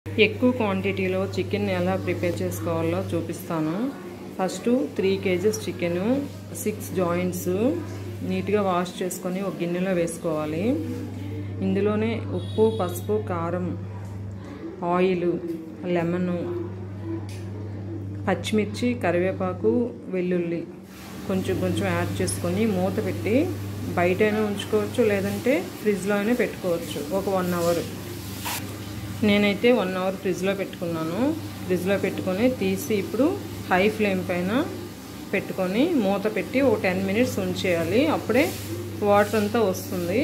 ఎక్కువ క్వాంటిటీలో చికెన్ ఎలా ప్రిపేర్ చేసుకోవాలో చూపిస్తాను first three kgs chicken six joints నీట్గా వాష్ చేసుకొని ఒక గిన్నెలో వేసుకోవాలి ఇందులోనే ఉప్పు పసుపు కారం ఆయిల్ లెమను పచ్చిమిర్చి కరివేపాకు వెల్లుల్లి కొంచెం కొంచెం యాడ్ చేసుకొని మూత పెట్టి బయటైనా ఉంచుకోవచ్చు లేదంటే ఫ్రిడ్జ్లో అయినా పెట్టుకోవచ్చు ఒక వన్ అవర్ నేనైతే వన్ అవర్ ఫ్రిడ్జ్లో పెట్టుకున్నాను ఫ్రిడ్జ్లో పెట్టుకొని తీసి ఇప్పుడు హై ఫ్లేమ్ పైన పెట్టుకొని మూత పెట్టి ఒక టెన్ మినిట్స్ ఉంచేయాలి అప్పుడే వాటర్ అంతా వస్తుంది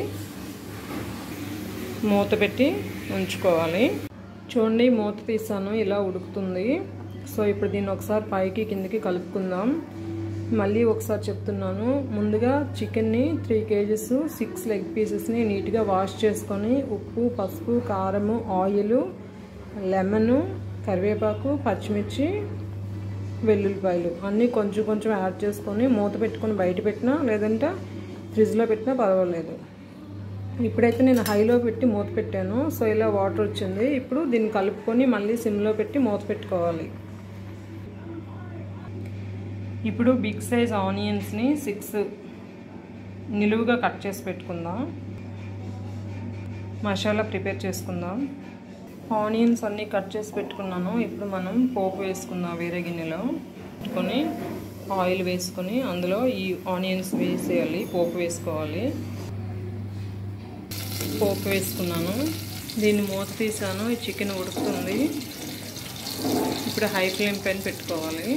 మూత పెట్టి ఉంచుకోవాలి చూడండి మూత తీసాను ఇలా ఉడుకుతుంది సో ఇప్పుడు దీన్ని ఒకసారి పైకి కిందకి కలుపుకుందాం మళ్ళీ ఒకసారి చెప్తున్నాను ముందుగా చికెన్ని త్రీ కేజెస్ సిక్స్ లెగ్ పీసెస్ని నీట్గా వాష్ చేసుకొని ఉప్పు పసుపు కారము ఆయిల్ లెమను కరివేపాకు పచ్చిమిర్చి వెల్లుల్లిపాయలు అన్నీ కొంచెం కొంచెం యాడ్ చేసుకొని మూత పెట్టుకొని బయట పెట్టినా లేదంటే ఫ్రిడ్జ్లో పెట్టినా పర్వాలేదు ఇప్పుడైతే నేను హైలో పెట్టి మూత పెట్టాను సో ఇలా వాటర్ వచ్చింది ఇప్పుడు దీన్ని కలుపుకొని మళ్ళీ సిమ్లో పెట్టి మూత పెట్టుకోవాలి ఇప్పుడు బిగ్ సైజ్ ఆనియన్స్ని సిక్స్ నిలువుగా కట్ చేసి పెట్టుకుందాం మసాలా ప్రిపేర్ చేసుకుందాం ఆనియన్స్ అన్నీ కట్ చేసి పెట్టుకున్నాను ఇప్పుడు మనం పోపు వేసుకుందాం వేరే గిన్నెలో పెట్టుకొని ఆయిల్ వేసుకొని అందులో ఈ ఆనియన్స్ వేసేయాలి పోపు వేసుకోవాలి పోపు వేసుకున్నాను దీన్ని మూత తీసాను ఈ చికెన్ ఉడుకుతుంది ఇప్పుడు హై ఫ్లేమ్ పైన పెట్టుకోవాలి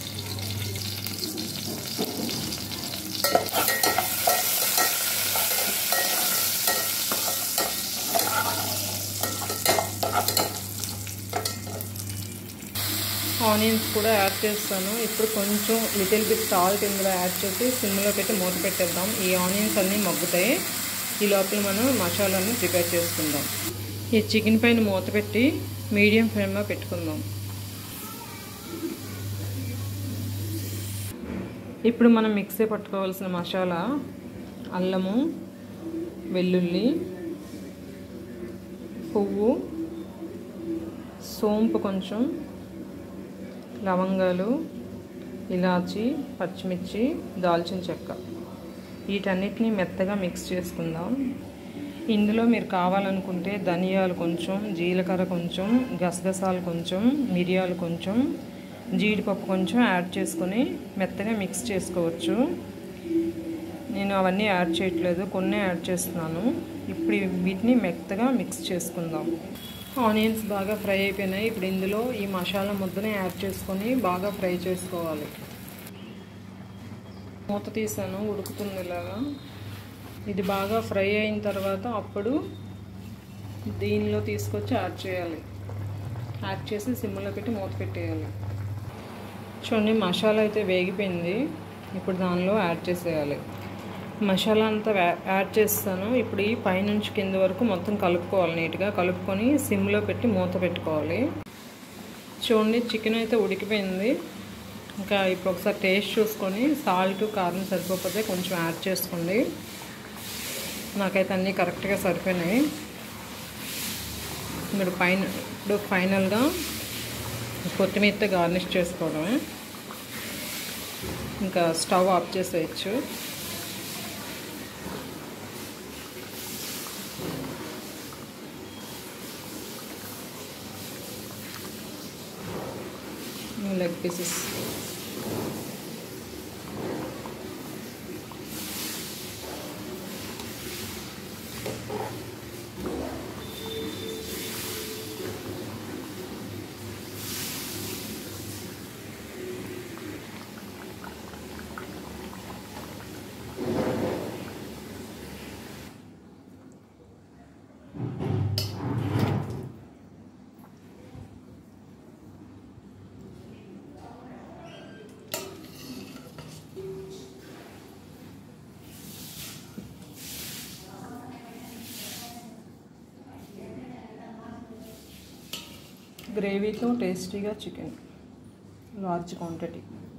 ఆనియన్స్ కూడా యాడ్ చేస్తాను ఇప్పుడు కొంచెం లిటిల్ బిట్ సాల్ట్ ఇందులో యాడ్ చేసి సిమ్లో పెట్టి మూత పెట్టేద్దాం ఈ ఆనియన్స్ అన్నీ మగ్గుతాయి ఈ లోపల మనం మసాలాన్ని ప్రిపేర్ చేసుకుందాం ఈ చికెన్ పైన మూత పెట్టి మీడియం ఫ్లేమ్లో పెట్టుకుందాం ఇప్పుడు మనం మిక్సీ పట్టుకోవాల్సిన మసాలా అల్లము వెల్లుల్లి పువ్వు సోంపు కొంచెం లవంగాలు ఇలాచి పచ్చిమిర్చి దాల్చిన చెక్క వీటన్నిటిని మెత్తగా మిక్స్ చేసుకుందాం ఇందులో మీరు కావాలనుకుంటే ధనియాలు కొంచెం జీలకర్ర కొంచెం గసగసాలు కొంచెం మిరియాలు కొంచెం జీడిపప్పు కొంచెం యాడ్ చేసుకొని మెత్తగా మిక్స్ చేసుకోవచ్చు నేను అవన్నీ యాడ్ చేయట్లేదు కొన్ని యాడ్ చేస్తున్నాను ఇప్పుడు వీటిని మెత్తగా మిక్స్ చేసుకుందాం ఆనియన్స్ బాగా ఫ్రై అయిపోయినాయి ఇప్పుడు ఇందులో ఈ మసాలా ముద్దని యాడ్ చేసుకొని బాగా ఫ్రై చేసుకోవాలి మూత తీసాను ఉడుకుతుంది ఇలాగా ఇది బాగా ఫ్రై అయిన తర్వాత అప్పుడు దీనిలో తీసుకొచ్చి యాడ్ చేయాలి యాడ్ చేసి సిమ్లో పెట్టి మూత పెట్టేయాలి చూడండి మసాలా అయితే వేగిపోయింది ఇప్పుడు దానిలో యాడ్ చేసేయాలి మసాలా అంతా యాడ్ చేస్తాను ఇప్పుడు ఈ పైనుంచి కింద వరకు మొత్తం కలుపుకోవాలి నీట్గా కలుపుకొని సిమ్లో పెట్టి మూత పెట్టుకోవాలి చూడండి చికెన్ అయితే ఉడికిపోయింది ఇంకా ఇప్పుడు ఒకసారి టేస్ట్ చూసుకొని సాల్ట్ కారం సరిపోతే కొంచెం యాడ్ చేసుకోండి నాకైతే అన్నీ కరెక్ట్గా సరిపోయినాయి ఇప్పుడు పైన ఇప్పుడు ఫైనల్గా కొత్తిమీరతో గార్నిష్ చేసుకోవడమే ఇంకా స్టవ్ ఆఫ్ చేసేయచ్చు లెగ్ పీసెస్ గ్రేవీతో టేస్టీగా చికెన్ లార్జ్ క్వాంటిటీ